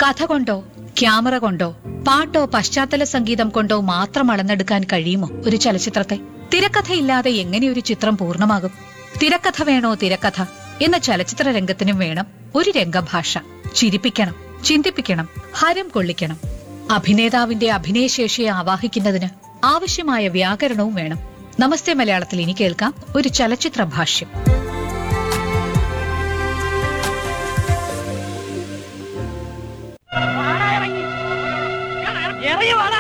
കഥ കൊണ്ടോ ക്യാമറ കൊണ്ടോ പാട്ടോ പശ്ചാത്തല സംഗീതം കൊണ്ടോ മാത്രം അളന്നെടുക്കാൻ കഴിയുമോ ഒരു ചലച്ചിത്രത്തെ തിരക്കഥയില്ലാതെ എങ്ങനെ ഒരു ചിത്രം പൂർണ്ണമാകും തിരക്കഥ വേണോ തിരക്കഥ എന്ന ചലച്ചിത്ര രംഗത്തിനും വേണം ഒരു രംഗഭാഷ ചിരിപ്പിക്കണം ചിന്തിപ്പിക്കണം ഹരം കൊള്ളിക്കണം അഭിനേതാവിന്റെ അഭിനയശേഷിയെ ആവാഹിക്കുന്നതിന് ആവശ്യമായ വ്യാകരണവും വേണം നമസ്തേ മലയാളത്തിൽ ഇനി കേൾക്കാം ഒരു ചലച്ചിത്ര ഭാഷ്യം ഇറങ്ങി വാടാ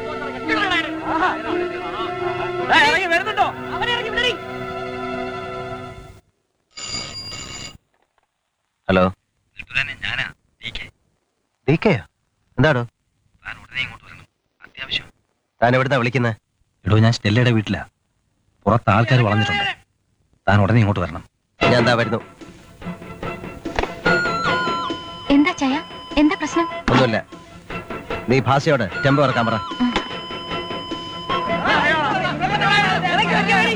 ഇറങ്ങി വരുന്നുണ്ടോ അവനെ ഇറങ്ങി വിടടി ഹലോ ഞാനാ ഡി കെ ഡി കെയോ എന്താടോ താൻ ഉടനെ ഇങ്ങോട്ട് വരണം അത്യാവശ്യം താൻ എവിടുന്നാ വിളിക്കുന്നത് എടോ ഞാൻ സ്റ്റെല്ലയുടെ വീട്ടിലാ പുറത്ത് ആൾക്കാർ വളഞ്ഞിട്ടുണ്ട് താൻ ഉടനെ ഇങ്ങോട്ട് വരണം ഞാൻ എന്താ വരുന്നു എന്താ ചായ എന്താ പ്രശ്നം ഒന്നുമില്ല നീ ഭാഷയോട് ടെമ്പോ ഇറക്കാൻ പറ ഇറങ്ങി വെക്കടി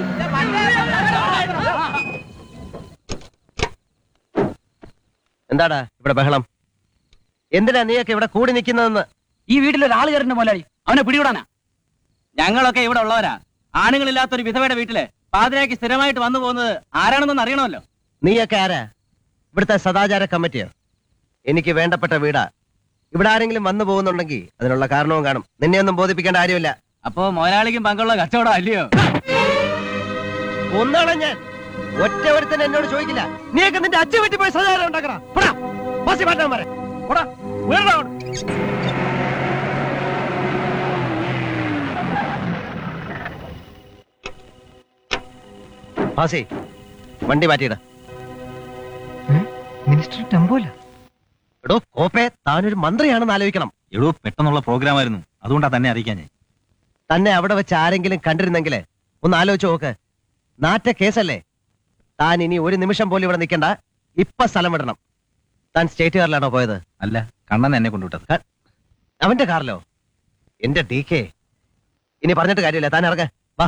എന്താടാ ഇവിടെ ബഹളം എന്തിനാ നീയൊക്കെ ഇവിടെ കൂടി നിൽക്കുന്നതെന്ന് ഈ വീട്ടിൽ ഒരാൾ കയറുന്ന മുതലാളി അവനെ പിടിവിടാനാ ഞങ്ങളൊക്കെ ഇവിടെ ഉള്ളവരാ ആണുങ്ങളില്ലാത്തൊരു വിധവയുടെ വീട്ടില് പാതിരാക്ക് സ്ഥിരമായിട്ട് വന്നു പോകുന്നത് ആരാണെന്നൊന്ന് അറിയണമല്ലോ നീയൊക്കെ ആരാ ഇവിടുത്തെ സദാചാര കമ്മിറ്റിയോ എനിക്ക് വേണ്ടപ്പെട്ട വീടാ ഇവിടെ ആരെങ്കിലും വന്നു പോകുന്നുണ്ടെങ്കിൽ അതിനുള്ള കാരണവും കാണും നിന്നെ ഒന്നും ബോധിപ്പിക്കേണ്ട കാര്യമില്ല അപ്പോ മുതലാളിക്കും പങ്കുള്ള കച്ചവടം അല്ലയോ ഒന്നാണ് ഞാൻ ഒറ്റ ഒരുത്തൻ എന്നോട് ചോദിക്കില്ല നീയൊക്കെ നിന്റെ അച്ഛൻ വീട്ടിൽ പോയി സദാചാരം ഉണ്ടാക്കണ പോടാ ബസ്സിൽ മാറ്റാൻ പറ പോടാ വീടാ ഭാസി വണ്ടി മാറ്റിയിട മിനിസ്റ്റർ ടെമ്പോല എടോ കോപ്പെ താനൊരു മന്ത്രിയാണെന്ന് ആലോചിക്കണം എടോ പെട്ടെന്നുള്ള പ്രോഗ്രാം ആയിരുന്നു അതുകൊണ്ടാ തന്നെ അറിയിക്കാൻ ഞാൻ തന്നെ അവിടെ വെച്ച് ആരെങ്കിലും കണ്ടിരുന്നെങ്കില് ഒന്ന് ആലോചിച്ച് നോക്ക് നാറ്റ കേസല്ലേ താൻ ഇനി ഒരു നിമിഷം പോലും ഇവിടെ നിൽക്കണ്ട ഇപ്പൊ സ്ഥലം വിടണം താൻ സ്റ്റേറ്റ് കാറിലാണോ പോയത് അല്ല കണ്ണൻ എന്നെ കൊണ്ടുവിട്ടത് അവന്റെ കാറിലോ എന്റെ ഡി കെ ഇനി പറഞ്ഞിട്ട് കാര്യമില്ല താൻ ഇറങ്ങ വാ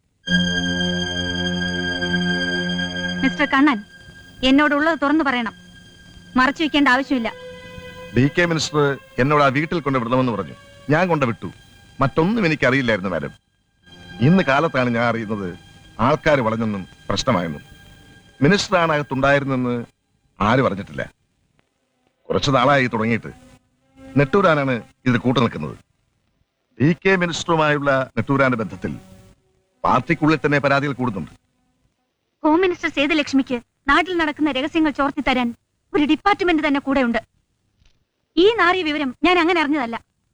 മിസ്റ്റർ കണ്ണൻ എന്നോടുള്ളത് തുറന്നു പറയണം മറച്ചു വെക്കേണ്ട ആവശ്യമില്ല ഡി കെ മിനിസ്റ്റർ എന്നോട് ആ വീട്ടിൽ കൊണ്ട് വിടണമെന്ന് പറഞ്ഞു ഞാൻ കൊണ്ട് വിട്ടു മറ്റൊന്നും എനിക്കറിയില്ലായിരുന്നു മാഡം ഇന്ന് കാലത്താണ് ഞാൻ അറിയുന്നത് ആൾക്കാർ വളഞ്ഞെന്നും പ്രശ്നമായെന്നും മിനിസ്റ്ററാണ് അകത്തുണ്ടായിരുന്നെന്ന് ആരും അറിഞ്ഞിട്ടില്ല കുറച്ചു നാളായി തുടങ്ങിയിട്ട് നെട്ടൂരാനാണ് ഇത് കൂട്ടു നിൽക്കുന്നത് ഡി കെ മിനിസ്റ്ററുമായുള്ള നെട്ടൂരാന്റെ ബന്ധത്തിൽ പാർട്ടിക്കുള്ളിൽ തന്നെ പരാതികൾ കൂടുന്നുണ്ട് ഹോം മിനിസ്റ്റർ സേതുലക്ഷ്മിക്ക് നാട്ടിൽ നടക്കുന്ന രഹസ്യങ്ങൾ ചോർത്തി തരാൻ ഒരു ഡിപ്പാർട്ട്മെന്റ് തന്നെ കൂടെയുണ്ട് ഈ നാറിയ വിവരം ഞാൻ അങ്ങനെ അറിഞ്ഞതല്ല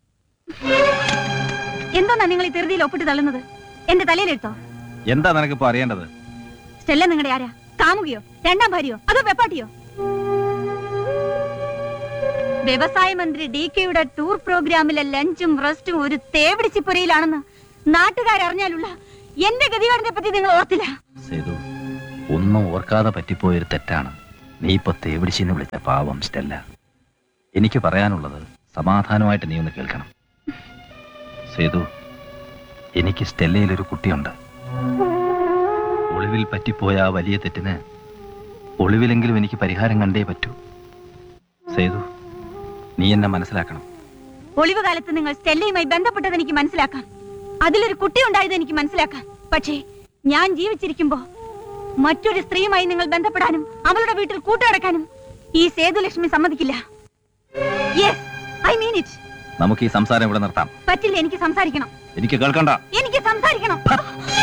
എന്തോന്നാ നിങ്ങൾ ഈ തെറുതിയിൽ ഒപ്പിട്ട് തള്ളുന്നത് എന്റെ തലയിലെടുത്തോ എന്താ നിനക്കിപ്പോ അറിയേണ്ടത് സ്റ്റെല്ല നിങ്ങളുടെ ആരാ കാമുകയോ രണ്ടാം ഭാര്യയോ അതോ വെപ്പാട്ടിയോ വ്യവസായ മന്ത്രി ഡി കെയുടെ ടൂർ പ്രോഗ്രാമിലെ ലഞ്ചും റെസ്റ്റും ഒരു തേവിടിച്ചിപ്പുരയിലാണെന്ന് നാട്ടുകാരറിഞ്ഞാലുള്ള എന്റെ ഗതികേടിനെ പറ്റി നിങ്ങൾ ഓർത്തില്ല സേതു ഒന്നും ഓർക്കാതെ പറ്റിപ്പോയൊരു തെറ്റാണ് നീ ഇപ്പൊ തേവിടിച്ചെന്ന് വിളിച്ച പാവം സ്റ്റെല്ല എനിക്ക് പറയാനുള്ളത് സമാധാനമായിട്ട് നീ ഒന്ന് കേൾക്കണം സേതു എനിക്ക് സ്റ്റെല്ലയിൽ ഒരു കുട്ടിയുണ്ട് ഒളിവിൽ പറ്റിപ്പോയ ആ വലിയ തെറ്റിന് ഒളിവിലെങ്കിലും എനിക്ക് പരിഹാരം കണ്ടേ പറ്റൂ സേതു നീ എന്നെ മനസ്സിലാക്കണം ഒളിവ് കാലത്ത് നിങ്ങൾ സ്റ്റെല്ലയുമായി ബന്ധപ്പെട്ടത് എനിക്ക് മനസ്സിലാക്കാം അതിലൊരു കുട്ടി ഉണ്ടായത് എനിക്ക് മനസ്സിലാക്കാം പക്ഷേ ഞാൻ ജീവിച്ചിരിക്കുമ്പോ മറ്റൊരു സ്ത്രീയുമായി നിങ്ങൾ ബന്ധപ്പെടാനും അവളുടെ വീട്ടിൽ കൂട്ടുകിടക്കാനും ഈ സേതുലക്ഷ്മി സമ്മതിക്കില്ല യെസ് ഐ മീൻ ഇറ്റ് നമുക്ക് ഈ സംസാരം ഇവിടെ നിർത്താം പറ്റില്ല എനിക്ക് സംസാരിക്കണം എനിക്ക് കേൾക്കണ്ട എനിക്ക് സംസാരിക്കണം